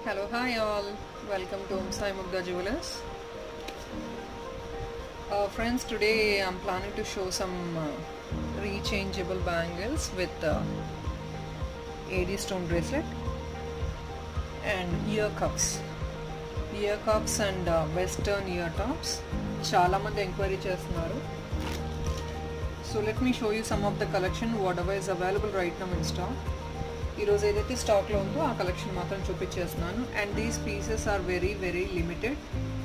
Hello, hi all. Welcome to Om Sai Mugda Jewelers. Uh, friends, today I'm planning to show some uh, rechangeable bangles with uh, AD stone bracelet and ear cups. Ear cups and uh, western ear tops. చాలా మంది enquiry చేస్తున్నారు so let me show you some of the collection whatever is available right now in stock ఈరోజు ఏదైతే స్టాక్లో ఉందో ఆ collection మాత్రం చూపించేస్తున్నాను and these pieces are very very limited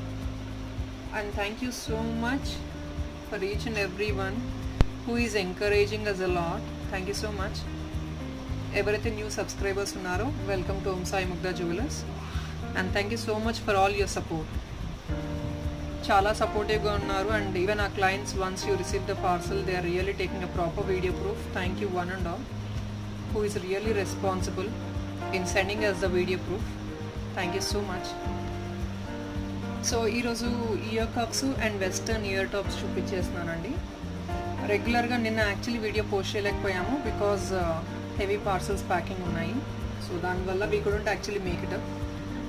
and thank you so much for each and every one who is encouraging us a lot thank you so much ఎవరైతే new subscribers ఉన్నారో welcome to Om Sai Mugdha jewellers and thank you so much for all your support చాలా సపోర్టివ్గా ఉన్నారు and even uh clients once you receive the parcel they are really taking a proper video proof thank you one and all who is really responsible in sending us the video proof. Thank you so much. So ఈరోజు ear cups and western ear tops చూపించేస్తున్నానండి రెగ్యులర్గా నిన్న actually video post చేయలేకపోయాము because heavy parcels packing ఉన్నాయి so దానివల్ల we couldn't actually make it up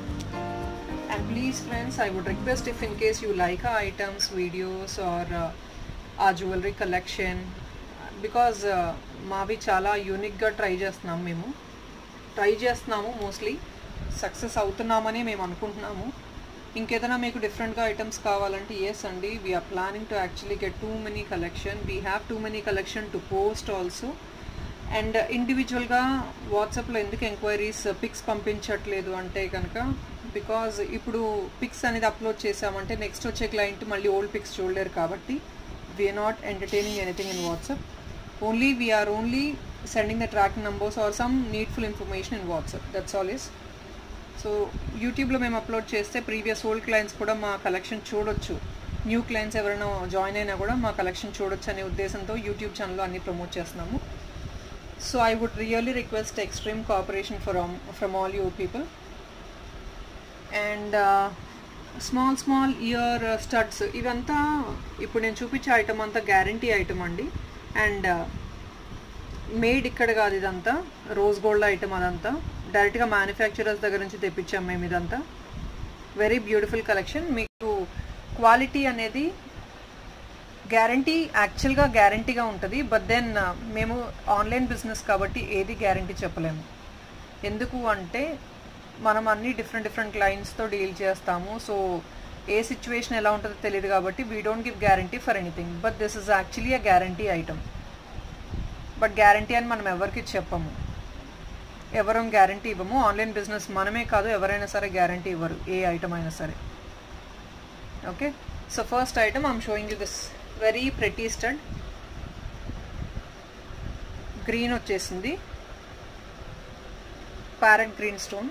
and please friends I would request if in case you like uh items videos or uh jewellery collection because మావి చాలా యూనిక్గా try చేస్తున్నాము మేము try చేస్తున్నాము mostly success అవుతున్నామని మేము అనుకుంటున్నాము ఇంకేదైనా మీకు డిఫరెంట్గా ఐటమ్స్ కావాలంటే ఎస్ అండి we are planning to actually get too many collection we have too many collection to post also and ఇండివిజువల్గా వాట్సాప్లో ఎందుకు ఎంక్వైరీస్ పిక్స్ పంపించట్లేదు అంటే కనుక బికాజ్ ఇప్పుడు పిక్స్ అనేది అప్లోడ్ చేసామంటే నెక్స్ట్ వచ్చే క్లయింట్ మళ్ళీ ఓల్డ్ పిక్స్ చూడలేరు కాబట్టి we are not entertaining anything in WhatsApp only we are only sending the tracking numbers or some needful information in whatsapp that's all is so యూట్యూబ్లో మేము upload చేస్తే previous old clients కూడా మా collection చూడొచ్చు new clients ఎవరైనా join అయినా కూడా మా కలెక్షన్ చూడొచ్చు అనే ఉద్దేశంతో యూట్యూబ్ ఛానల్లో అన్ని ప్రమోట్ చేస్తున్నాము so I would really request extreme cooperation for from all you people and small small ear studs ఇవంతా ఇప్పుడు నేను చూపించే ఐటమ్ అంతా గ్యారంటీ ఐటమ్ అండి అండ్ మేడ్ ఇక్కడ కాదు ఇదంతా రోజ్ గోల్డ్ ఐటమ్ అదంతా డైరెక్ట్గా మ్యానుఫ్యాక్చరర్స్ దగ్గర నుంచి తెప్పించాం మేము ఇదంతా వెరీ బ్యూటిఫుల్ కలెక్షన్ మీకు క్వాలిటీ అనేది గ్యారంటీ యాక్చువల్గా గ్యారంటీగా ఉంటుంది బట్ దెన్ మేము ఆన్లైన్ బిజినెస్ కాబట్టి ఏది గ్యారంటీ చెప్పలేము ఎందుకు అంటే మనం అన్ని డిఫరెంట్ డిఫరెంట్ క్లయింట్స్తో డీల్ చేస్తాము సో ఏ సిచ్యువేషన్ ఎలా ఉంటుందో తెలియదు కాబట్టి we don't give guarantee for anything but this is actually a guarantee item but guarantee అని మనం ఎవరికి చెప్పము ఎవరం గ్యారంటీ ఇవ్వము ఆన్లైన్ బిజినెస్ మనమే కాదు ఎవరైనా సరే గ్యారంటీ ఇవ్వరు ఏ ఐటమ్ అయినా సరే okay so first item I'm showing you this very pretty stud green వచ్చేసింది parrot green stone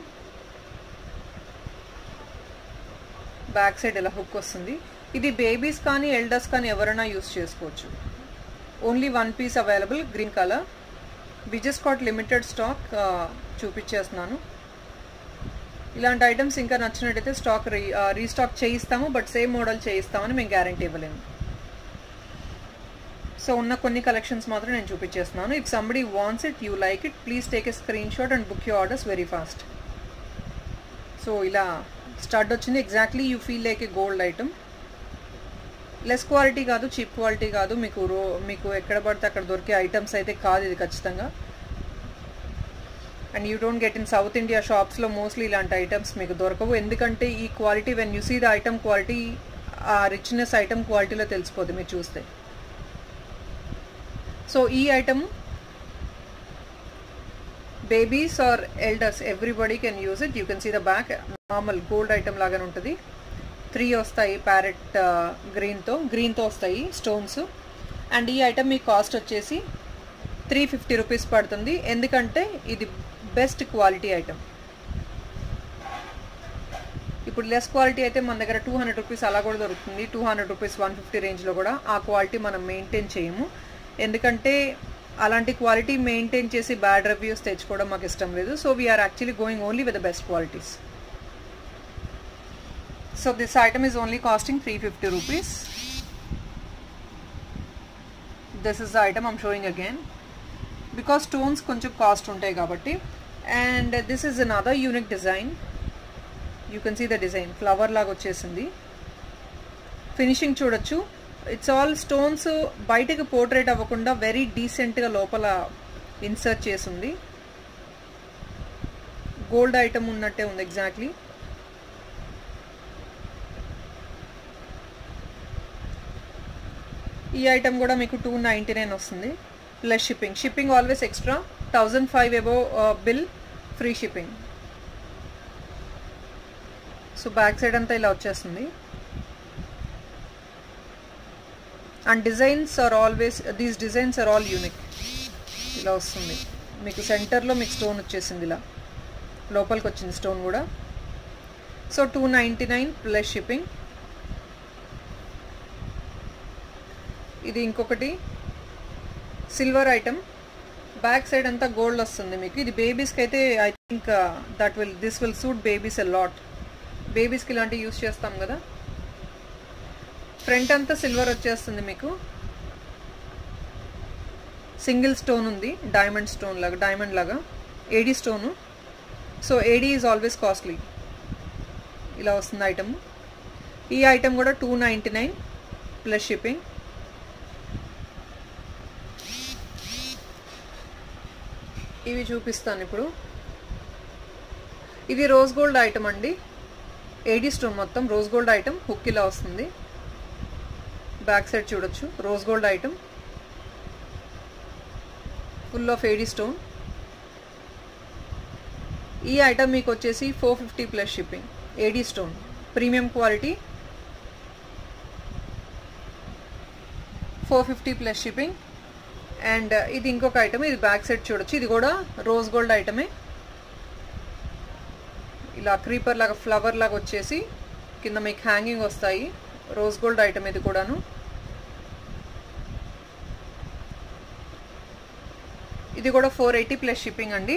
back side ఇలా హుక్ వస్తుంది ఇది బేబీస్ కానీ ఎల్డర్స్ కానీ ఎవరైనా యూస్ చేసుకోవచ్చు only one piece available green colour we just got limited stock చూపించేస్తున్నాను ఇలాంటి ఐటమ్స్ ఇంకా నచ్చినట్టయితే స్టాక్ రీ రీస్టాక్ చేయిస్తాము బట్ సేమ్ మోడల్ చేయిస్తామని మేము గ్యారంటీ ఇవ్వలేము సో ఉన్న కొన్ని కలెక్షన్స్ మాత్రం నేను చూపించేస్తున్నాను if somebody wants it you like it please take a screenshot and book you orders very fast so ఇలా స్టడ్ వచ్చింది exactly you feel like a gold item less quality కాదు cheap quality కాదు మీకు రో మీకు ఎక్కడ పడితే అక్కడ దొరికే ఐటమ్స్ అయితే కాదు ఇది ఖచ్చితంగా and you don't get in South India షాప్స్లో మోస్ట్లీ ఇలాంటి ఐటమ్స్ మీకు దొరకవు ఎందుకంటే ఈ quality when you see the item quality ఆ రిచ్నెస్ ఐటమ్ క్వాలిటీలో తెలిసిపోద్ది మీరు చూస్తే సో ఈ item babies or elders everybody can use it you can see the back normal gold item లాగానే ఉంటుంది త్రీ వస్తాయి ప్యారెట్ గ్రీన్తో గ్రీన్తో వస్తాయి స్టోన్స్ అండ్ ఈ ఐటమ్ మీ కాస్ట్ వచ్చేసి త్రీ ఫిఫ్టీ రూపీస్ పడుతుంది ఎందుకంటే ఇది బెస్ట్ క్వాలిటీ ఐటమ్ ఇప్పుడు లెస్ క్వాలిటీ అయితే మన దగ్గర టూ హండ్రెడ్ రూపీస్ అలా కూడా దొరుకుతుంది two hundred rupees one fifty రేంజ్లో కూడా ఆ క్వాలిటీ మనం మెయింటైన్ చేయము ఎందుకంటే అలాంటి క్వాలిటీ మెయింటైన్ చేసి బ్యాడ్ రివ్యూస్ తెచ్చుకోవడం మాకు ఇష్టం లేదు so we're actually going only with the best qualities so this item is only costing three fifty rupees this is the item I'm showing again because stones కొంచెం cost ఉంటాయి కాబట్టి and this is another unique design you can see the design flower లాగా వచ్చేసింది finishing చూడొచ్చు it's all stones బయటకు protrude అవ్వకుండా very డీసెంట్గా లోపల ఇన్సర్ట్ చేసింది గోల్డ్ ఐటమ్ ఉన్నట్టే ఉంది ఎగ్జాక్ట్లీ ఈ ఐటమ్ కూడా మీకు టూ నైంటీ నైన్ వస్తుంది plus shipping shipping always extra thousand five above bill free shipping so back side అంతా ఇలా వచ్చేస్తుంది and designs are always these designs are all unique ఇలా వస్తుంది మీకు సెంటర్లో మీకు స్టోన్ వచ్చేసింది ఇలా లోపలికి వచ్చింది స్టోన్ కూడా so two ninety nine plus shipping ఇది ఇంకొకటి సిల్వర్ ఐటమ్ బ్యాక్ సైడ్ అంతా గోల్డ్ వస్తుంది మీకు ఇది బేబీస్కి అయితే I think that will this will suit babies a lot బేబీస్కి ఇలాంటివి యూస్ చేస్తాం కదా ఫ్రంట్ అంతా సిల్వర్ వచ్చేస్తుంది మీకు సింగిల్ స్టోన్ ఉంది డైమండ్ స్టోన్ లాగా డైమండ్ లాగా AD stone so AD is always costly ఇలా వస్తుంది ఐటమ్ ఈ ఐటమ్ కూడా two ninety nine plus shipping ఇవి చూపిస్తాను ఇప్పుడు ఇది రోజ్ గోల్డ్ ఐటమ్ అండి ఏడీ స్టోన్ మొత్తం రోజ్ గోల్డ్ ఐటమ్ హుక్ ఇలా వస్తుంది బ్యాక్ సైడ్ చూడొచ్చు rose gold item full of AD stone ఈ ఐటమ్ మీకు వచ్చేసి four fifty plus shipping AD stone premium quality four fifty plus shipping and ఇది ఇంకొక ఐటమ్ ఇది బ్యాక్ సైడ్ చూడొచ్చు ఇది కూడా రోజ్ గోల్డ్ ఐటమే ఇలా క్రీపర్ లాగా ఫ్లవర్ లాగా వచ్చేసి కింద మీకు హ్యాంగింగ్ వస్తాయి రోజ్ గోల్డ్ ఐటమ్ ఇది కూడాను ఇది కూడా ఫోర్ ఎయిటీ ప్లస్ షిప్పింగ్ అండి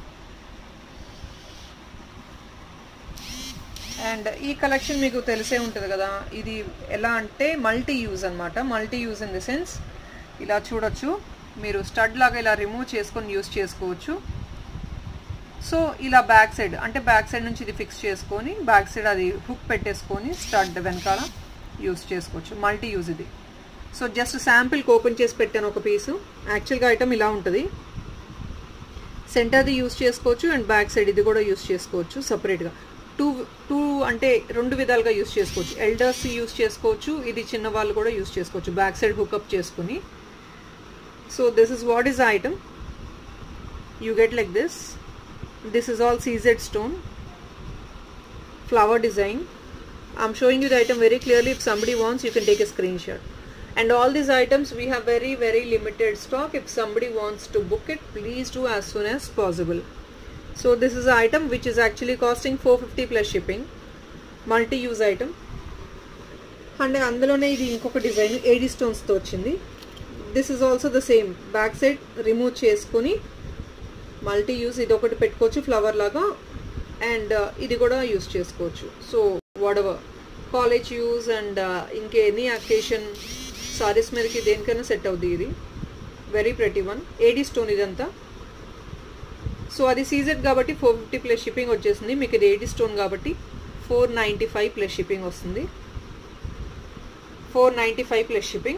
అండ్ ఈ కలెక్షన్ మీకు తెలిసే ఉంటుంది కదా ఇది ఎలా అంటే మల్టీ యూజ్ అనమాట multi use in the sense ఇలా చూడొచ్చు మీరు స్టడ్ లాగా ఇలా రిమూవ్ చేసుకొని యూస్ చేసుకోవచ్చు సో ఇలా బ్యాక్ సైడ్ అంటే బ్యాక్ సైడ్ నుంచి ఇది ఫిక్స్ చేసుకొని బ్యాక్ సైడ్ అది హుక్ పెట్టేసుకొని స్టడ్ వెనకాల యూస్ చేసుకోవచ్చు మల్టీ యూజ్ ఇది సో జస్ట్ శాంపిల్కి ఓపెన్ చేసి పెట్టాను ఒక పీసు యాక్చువల్గా ఐటమ్ ఇలా ఉంటుంది సెంటర్ది యూస్ చేసుకోవచ్చు అండ్ బ్యాక్ సైడ్ ఇది కూడా యూస్ చేసుకోవచ్చు సపరేట్గా టూ టూ అంటే రెండు విధాలుగా యూస్ చేసుకోవచ్చు ఎల్డర్స్ యూస్ చేసుకోవచ్చు ఇది చిన్న వాళ్ళు కూడా యూస్ చేసుకోవచ్చు బ్యాక్ సైడ్ హుక్అప్ చేసుకుని so this is what is item you get like this this is all CZ stone flower design I'm showing you the item very clearly if somebody wants you can take a screenshot and all these items we have very very limited stock if somebody wants to book it please do as soon as possible so this is an item which is actually costing 450 plus shipping multi-use item and అందులోనే ఇది ఇంకొక design AD స్టోన్స్తో వచ్చింది this is also the same back side remove చేసుకొని multi use ఇది ఒకటి పెట్టుకోవచ్చు flower లాగా అండ్ ఇది కూడా యూస్ చేసుకోవచ్చు so whatever college use and ఇంకే ఎనీ అకేషన్ సారీస్ మీదకి దేనికైనా సెట్ అవుద్ది ఇది వెరీ ప్రతి వన్ ఏడీ స్టోన్ ఇదంతా సో అది సీజెడ్ కాబట్టి ఫోర్ ఫిఫ్టీ ప్లస్ షిప్పింగ్ వచ్చేసింది మీకు ఇది ఏడీ స్టోన్ కాబట్టి four ninety five plus shipping వస్తుంది four ninety five plus shipping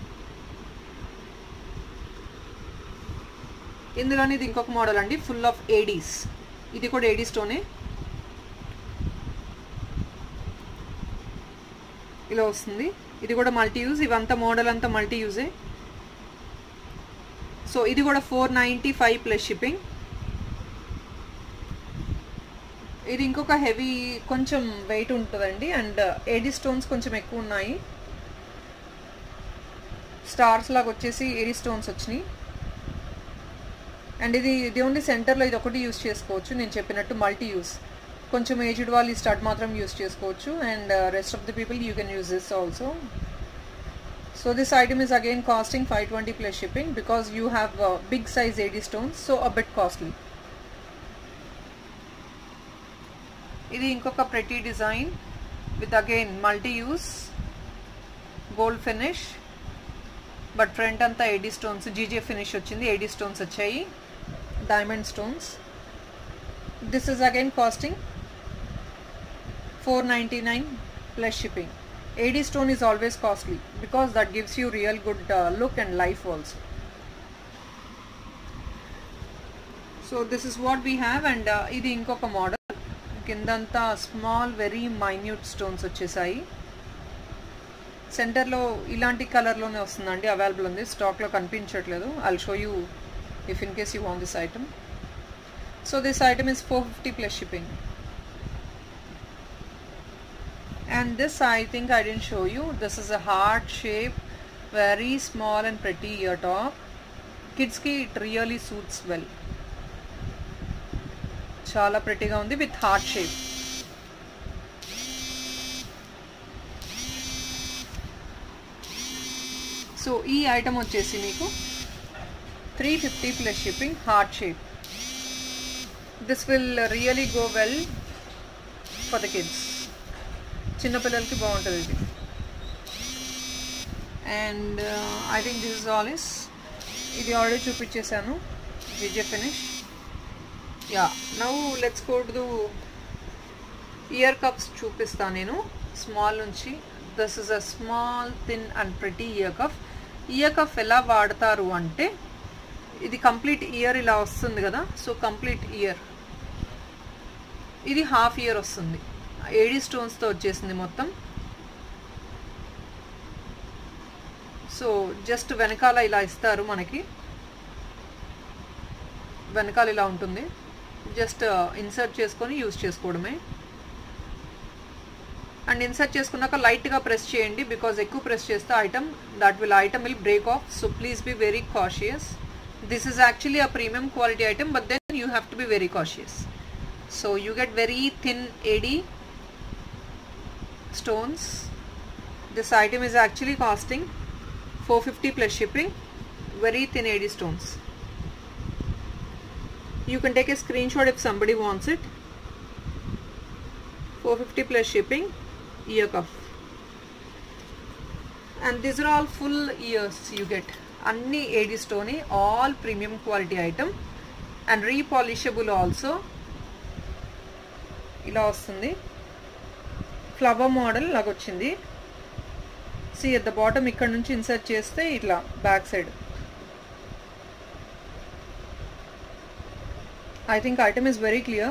ఇందులోనే ఇది ఇంకొక మోడల్ అండి ఫుల్ ఆఫ్ ఏడీస్ ఇది కూడా ఏడీ స్టోనే ఇలా వస్తుంది ఇది కూడా మల్టీ యూజ్ ఇవంతా మోడల్ అంతా మల్టీ యూజే సో ఇది కూడా four ninety five plus shipping ఇది ఇంకొక హెవీ కొంచెం వెయిట్ ఉంటుందండి అండ్ ఏడీ స్టోన్స్ కొంచెం ఎక్కువ ఉన్నాయి స్టార్స్ లాగా వచ్చేసి ఏడీ స్టోన్స్ వచ్చినాయి అండ్ ఇది ఇది ఓన్లీ సెంటర్లో ఇది ఒకటి యూస్ చేసుకోవచ్చు నేను చెప్పినట్టు మల్టీ యూస్ కొంచెం ఏజ్డ్ వాళ్ళు ఈ స్టడ్ మాత్రం యూస్ చేసుకోవచ్చు and rest of the people you can use this also so this item is again costing five twenty plus shipping because you have big size AD stones so a bit costly ఇది ఇంకొక pretty design with again multi use gold finish but front అంతా AD stones GJ finish వచ్చింది AD stones వచ్చాయి diamond stones this is again costing four ninety nine plus shipping AD stone is always costly because that gives you real good look and life also so this is what we have and ఇది ఇంకొక model కిందంతా small very minute stones వచ్చేసాయి సెంటర్లో ఇలాంటి కలర్లోనే వస్తుందండి available ఉంది స్టాక్లో కనిపించట్లేదు I'll show you if in case you want this item so this item is four fifty plus shipping and this I think I didn't show you this is a heart shape very small and pretty ear top kids ki it really suits well చాలా ప్రెట్టీగా ఉంది with heart shape so ఈ item వచ్చేసి మీకు three fifty plus shipping heart shape this will really go well for the kids చిన్నపిల్లలకి బాగుంటుంది ఇది and I think this is all is ఇది ఆల్రెడీ చూపించేశాను విజయ్ ఫినిష్ యా నవ్వు let's go to ear cups చూపిస్తాను నేను స్మాల్ నుంచి this is a small thin and pretty ear cup ear cup ఎలా వాడతారు అంటే ఇది కంప్లీట్ ఇయర్ ఇలా వస్తుంది కదా సో కంప్లీట్ ఇయర్ ఇది హాఫ్ ఇయర్ వస్తుంది ఏడీ స్టోన్స్తో వచ్చేసింది మొత్తం సో జస్ట్ వెనకాల ఇలా ఇస్తారు మనకి వెనకాల ఇలా ఉంటుంది జస్ట్ ఇన్సర్ట్ చేసుకొని యూస్ చేసుకోవడమే అండ్ ఇన్సర్ట్ చేసుకున్నాక లైట్గా ప్రెస్ చేయండి బికాజ్ ఎక్కువ ప్రెస్ చేస్తే item that will item will break off so please be very cautious this is actually a premium quality item but then you have to be very cautious so you get very thin AD stones this item is actually costing 450 plus shipping very thin AD stones you can take a screenshot if somebody wants it 450 plus shipping ear cuff and these are all full ears you get అన్ని AD stone all premium quality item and repolishable also ఇలా వస్తుంది flower model లాగా వచ్చింది see at the bottom ఇక్కడ నుంచి insert చేస్తే ఇట్లా back side I think item is very clear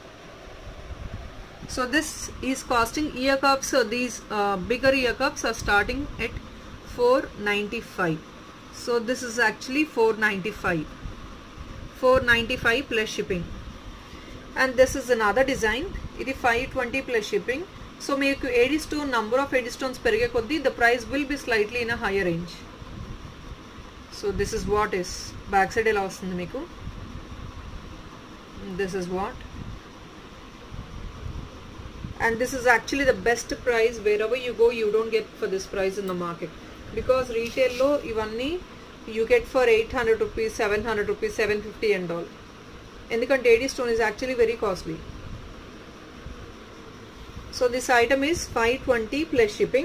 so this is costing ear cups these bigger ear cups are starting at four ninety five so this is actually four ninety five four ninety five plus shipping and this is another design ఇది five twenty plus shipping so మీకు AD stone number of AD stones పెరిగే కొద్దీ the price will be slightly in a higher range so this is what is back side ఎలా వస్తుంది మీకు this is what and this is actually the best price wherever you go you don't get for this price in the market because రీటైల్లో ఇవన్నీ you get for eight hundred rupees seven hundred rupees seven fifty and all ఎందుకంటే AD stone is actually very costly so this item is five twenty plus shipping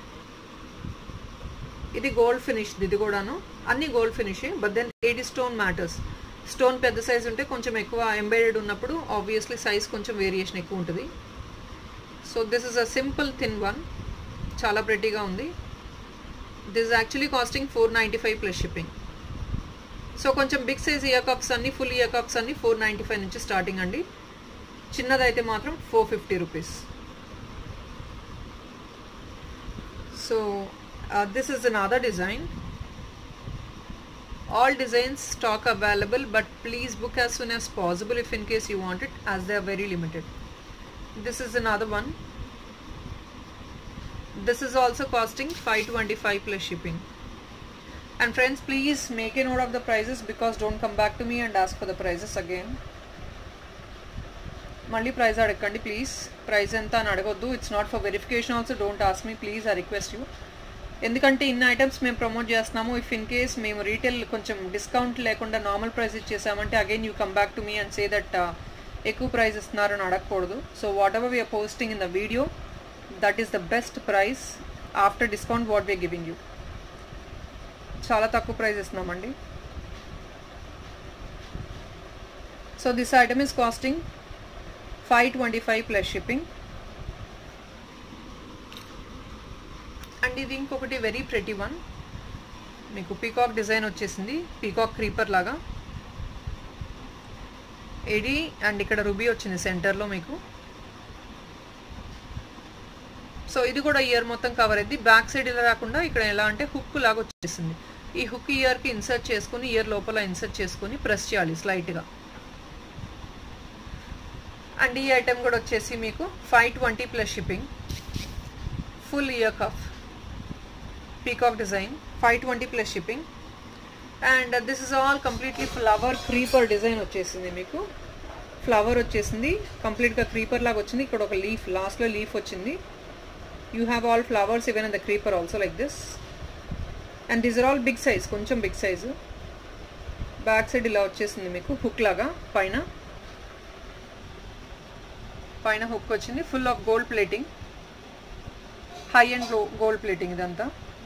ఇది gold finish ఇది కూడాను అన్ని gold finish but then AD stone matters stone పెద్ద size ఉంటే కొంచెం ఎక్కువ embedded ఉన్నప్పుడు ఆబ్వియస్లీ సైజ్ కొంచెం వేరియేషన్ ఎక్కువ ఉంటుంది so this is a simple thin one చాలా ప్రెట్టీగా ఉంది this actually costing four ninety five plus shipping so కొంచెం బిగ్ సైజ్ ఇయర్ కప్స్ అన్ని ఫుల్ ఇయర్ కప్స్ అన్ని ఫోర్ నైంటీ ఫైవ్ నుంచి స్టార్టింగ్ అండి చిన్నదైతే మాత్రం four fifty rupees so uh, this is another design all designs stock available but please book as soon as possible if in case you want it as they are very limited this is another one this is also costing 525 plus shipping and friends please make a note of the prices because don't come back to me and ask for the prices again మళ్ళీ price అడగండి please price ఎంత అని అడగొద్దు it's not for verification also don't ask me please I request you ఎందుకంటే ఇన్ని items మేము promote చేస్తున్నాము if in case మేము రీటైల్ కొంచెం డిస్కౌంట్ లేకుండా నార్మల్ ప్రైస్ ఇచ్చేసామంటే again you come back to me and say that ఎక్కువ ప్రైస్ ఇస్తున్నారని అడగకూడదు so whatever we're posting in the video that is the best price after discount what we are giving you చాలా తక్కువ price ఇస్తున్నామండి so this item is costing 525 plus shipping and ఇది ఇంకొకటి very pretty one మీకు peacock design వచ్చేసింది peacock creeper లాగా ఇది and ఇక్కడ రుబీ వచ్చింది సెంటర్లో మీకు సో ఇది కూడా ఇయర్ మొత్తం కవర్ అయింది బ్యాక్ సైడ్ ఇలా రాకుండా ఇక్కడ ఎలా అంటే హుక్ లాగా వచ్చేసింది ఈ హుక్ ఇయర్కి ఇన్సర్ట్ చేసుకుని ఇయర్ లోపల ఇన్సర్ట్ చేసుకుని ప్రెస్ చేయాలి స్లైట్గా అండ్ ఈ ఐటెం కూడా వచ్చేసి మీకు five twenty plus shipping full ear cuff peacock design five twenty plus shipping and this is all completely flower creeper design వచ్చేసింది మీకు ఫ్లవర్ వచ్చేసింది కంప్లీట్గా క్రీపర్ లాగా వచ్చింది ఇక్కడ ఒక లీఫ్ లాస్ట్లో లీఫ్ వచ్చింది you have all flowers even in the creeper also like this and these are all big size కొంచెం బిగ్ సైజు బ్యాక్ సైడ్ ఇలా వచ్చేసింది మీకు హుక్ లాగా పైన పైన హుక్ వచ్చింది full of gold plating high and low gold plating ఇదంతా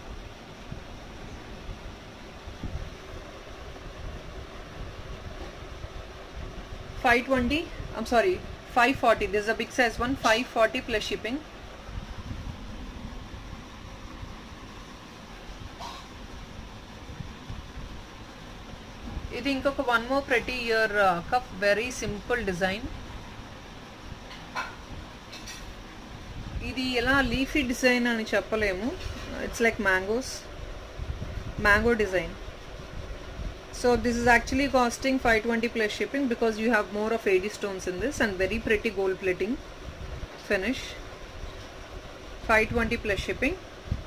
five twenty I'm sorry five forty this a big size one five forty plus shipping ఇది ఇంకొక వన్ మోర్ ప్రతి ear cup very simple design ఇది ఎలా leafy design అని చెప్పలేము it's like mangoes mango design so this is actually costing 520 plus shipping because you have more of 80 stones in this and very pretty gold plating finish 520 plus shipping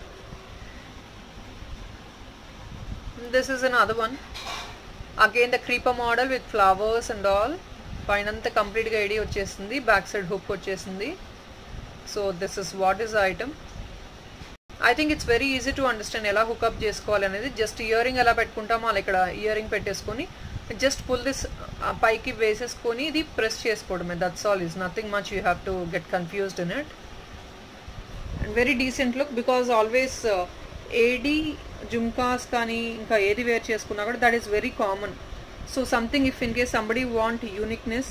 this is another one again the creeper model with flowers and all పైనంతా కంప్లీట్గా ఐడి వచ్చేసింది back side hook వచ్చేసింది so this is what is item I think it's very easy to understand ఎలా hook up చేసుకోవాలి అనేది just earring ఎలా పెట్టుకుంటామో అలా ఇక్కడ ఇయరింగ్ పెట్టేసుకొని జస్ట్ పుల్ దిస్ పైకి వేసేసుకొని ఇది ప్రెస్ చేసుకోవడమే that's all is nothing much you have to get confused in it and very decent look because always AD జుమ్కాస్ కానీ ఇంకా ఏది వేర్ చేసుకున్నా కూడా that is very common so something if in case somebody want uniqueness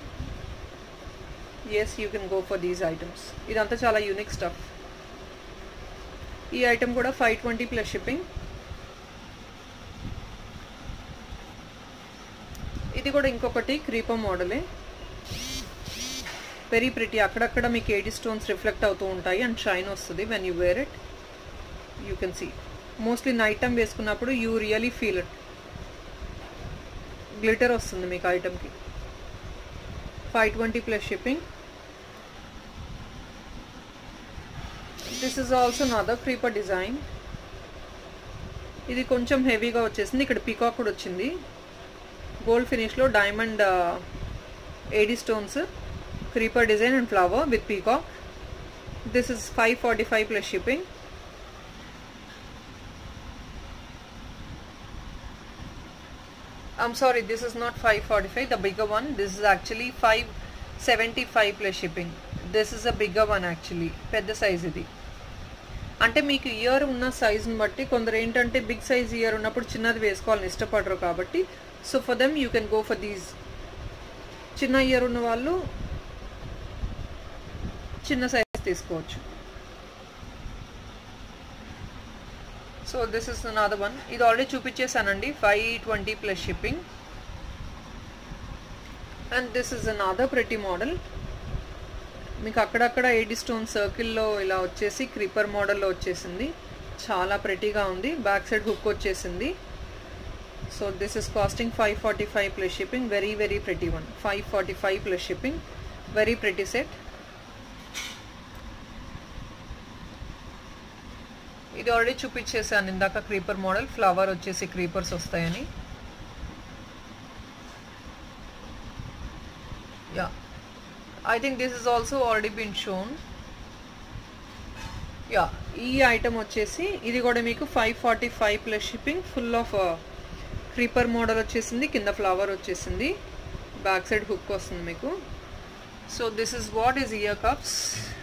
ఎస్ you can go for these items ఇదంతా చాలా unique stuff ఈ ఐటమ్ కూడా ఫైవ్ ట్వంటీ ప్లస్ షిప్పింగ్ ఇది కూడా ఇంకొకటి క్రీపర్ మోడలే వెరీ ప్రిటీ అక్కడక్కడ మీకు ఎయిటీ స్టోన్స్ రిఫ్లెక్ట్ అవుతూ ఉంటాయి అండ్ షైన్ వస్తుంది when you wear it you can see mostly night time వేసుకున్నప్పుడు you really feel it glitter వస్తుంది మీకు ఐటమ్కి five twenty plus shipping this is also another creeper design ఇది కొంచెం హెవీగా వచ్చేసింది ఇక్కడ పీకాక్ కూడా వచ్చింది గోల్డ్ ఫినిష్లో diamond AD stones creeper design and flower with peacock this is five forty five plus shipping I'm sorry, this is not 545, the bigger one. This is actually 575 plus shipping. This is a bigger one actually. పెద్ద size ఇది అంటే మీకు year ఉన్న సైజుని బట్టి కొందరు ఏంటంటే big size year ఉన్నప్పుడు చిన్నది వేసుకోవాలని ఇష్టపడరు కాబట్టి so for them you can go for these చిన్న ఇయర్ ఉన్న వాళ్ళు చిన్న సైజ్ తీసుకోవచ్చు so this is other one ఇది ఆల్రెడీ చూపించేసానండి five twenty plus shipping and this is other ప్రతి మోడల్ మీకు అక్కడక్కడ ఎయిటీ స్టోన్ సర్కిల్లో ఇలా వచ్చేసి క్రీపర్ మోడల్లో వచ్చేసింది చాలా ప్రెటీగా ఉంది బ్యాక్ సైడ్ హుక్ వచ్చేసింది so this is costing five forty five plus shipping very very pretty one five forty five plus shipping very pretty set ఇది ఆల్రెడీ చూపించేసాను ఇందాక క్రీపర్ మోడల్ ఫ్లవర్ వచ్చేసి క్రీపర్స్ వస్తాయని yeah I think this is also already been shown yeah ఈ item వచ్చేసి ఇది కూడా మీకు five forty five plus shipping full of creeper model వచ్చేసింది కింద ఫ్లవర్ వచ్చేసింది బ్యాక్ సైడ్ హుక్ వస్తుంది మీకు so this is what is ear cups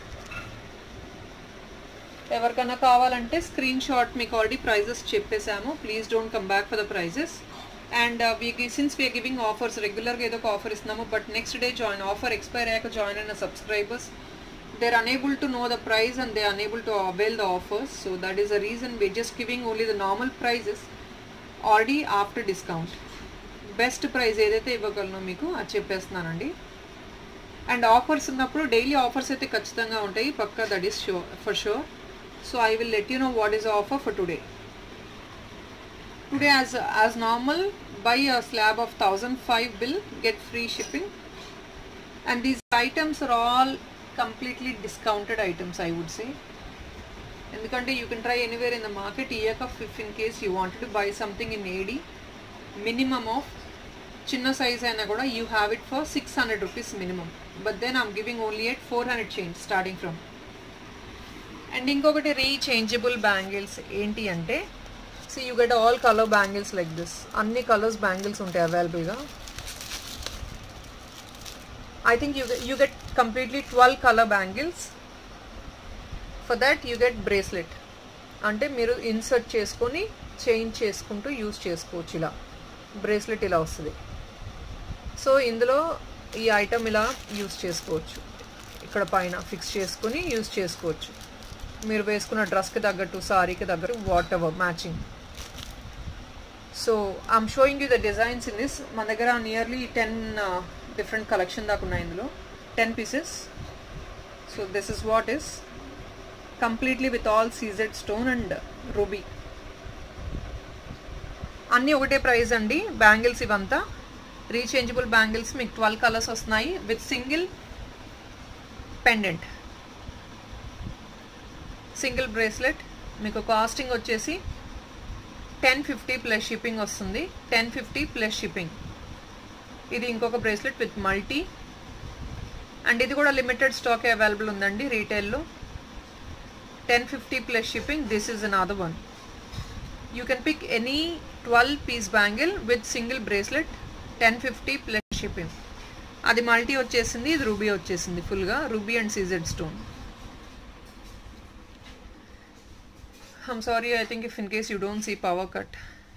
ఎవరికైనా కావాలంటే స్క్రీన్ షాట్ మీకు ఆల్రెడీ ప్రైజెస్ చెప్పేశాము please don't come back for the prices and వీకి సిన్స్ వీఆర్ గివింగ్ ఆఫర్స్ రెగ్యులర్గా ఏదో ఒక ఆఫర్ ఇస్తున్నాము but next day join offer expire అయ్యాక జాయిన్ అయిన subscribers they're unable to know the price and they're unable to avail the offers so that is the reason we're just giving only the normal prices already after discount best price ఏదైతే ఇవ్వగలనో మీకు అది చెప్పేస్తున్నానండి and offers ఉన్నప్పుడు daily offers అయితే ఖచ్చితంగా ఉంటాయి పక్కా that is show for sure so I will let you know what is offer for today today as as normal buy a slab of thousand five bill get free shipping and these items are all completely discounted items I would say ఎందుకంటే you can try anywhere in the market ఇయక if in case you wanted to buy something in AD minimum of చిన్న size అయినా కూడా you have it for six hundred rupees minimum but then I'm giving only at four hundred change starting from and ఇంకొకటి rechangeable bangles ఏంటి అంటే so you get all colour bangles like this అన్ని colours bangles ఉంటాయి అవైలబుల్గా I think you you get completely twelve colour bangles for that you get bracelet అంటే మీరు insert చేసుకొని change చేసుకుంటూ యూస్ చేసుకోవచ్చు ఇలా బ్రేస్లెట్ ఇలా వస్తుంది సో ఇందులో ఈ ఐటమ్ ఇలా యూస్ చేసుకోవచ్చు ఇక్కడ పైన ఫిక్స్ చేసుకొని యూస్ చేసుకోవచ్చు మీరు వేసుకున్న డ్రెస్కి తగ్గట్టు సారీకి తగ్గట్టు whatever matching so I'm showing you the designs in this మన దగ్గర నియర్లీ టెన్ డిఫరెంట్ కలెక్షన్ దాకా ఉన్నాయి ఇందులో ten pieces so this is what is completely with all CZ stone and ruby అన్నీ ఒకటే ప్రైస్ అండి బ్యాంగిల్స్ ఇవంతా rechangeable bangles మీకు ట్వెల్వ్ కలర్స్ వస్తున్నాయి with single pendant single bracelet మీకు కాస్టింగ్ వచ్చేసి టెన్ ఫిఫ్టీ ప్లస్ షిప్పింగ్ వస్తుంది టెన్ ఫిఫ్టీ ప్లస్ షిప్పింగ్ ఇది ఇంకొక బ్రేస్లెట్ విత్ మల్టీ అండ్ ఇది కూడా లిమిటెడ్ స్టాక్ అవైలబుల్ ఉందండి రీటైల్లో ten fifty plus shipping this is another one you can pick any 12 piece bangle with single bracelet 1050 plus shipping అది multi వచ్చేసింది ఇది ruby వచ్చేసింది ఫుల్గా ruby and CZ stone I'm sorry I think if in case you don't see power cut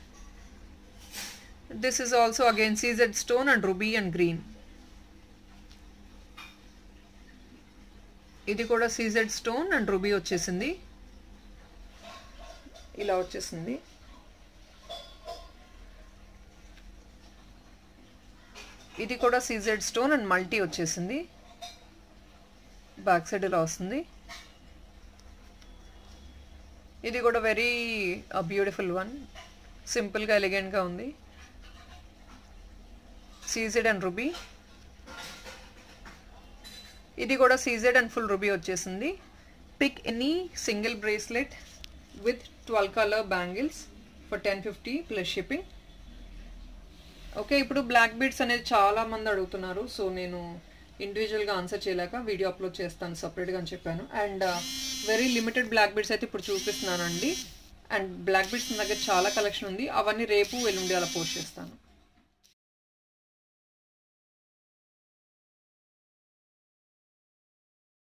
this is also again CZ stone and ruby and green ఇది కూడా CZ stone and ruby వచ్చేసింది ఇలా వచ్చేసింది ఇది కూడా CZ stone and multi వచ్చేసింది back side ఇలా వస్తుంది ఇది కూడా వెరీ బ్యూటిఫుల్ వన్ సింపుల్గా ఎలిగెంట్గా ఉంది సీజెడ్ అండ్ రుబీ ఇది కూడా సీజెడ్ అండ్ ఫుల్ రుబీ వచ్చేసింది pick any single bracelet with twelve colour bangles for ten fifty plus shipping okay ఇప్పుడు బ్లాక్ బీడ్స్ అనేది చాలా మంది అడుగుతున్నారు సో నేను ఇండివిజువల్గా ఆన్సర్ చేయలేక వీడియో అప్లోడ్ చేస్తాను సపరేట్గా అని చెప్పాను and very limited black beads అయితే ఇప్పుడు చూపిస్తున్నానండి అండ్ బ్లాక్ బీడ్స్ దగ్గర చాలా కలెక్షన్ ఉంది అవన్నీ రేపు ఎల్లుండి అలా పోస్ట్ చేస్తాను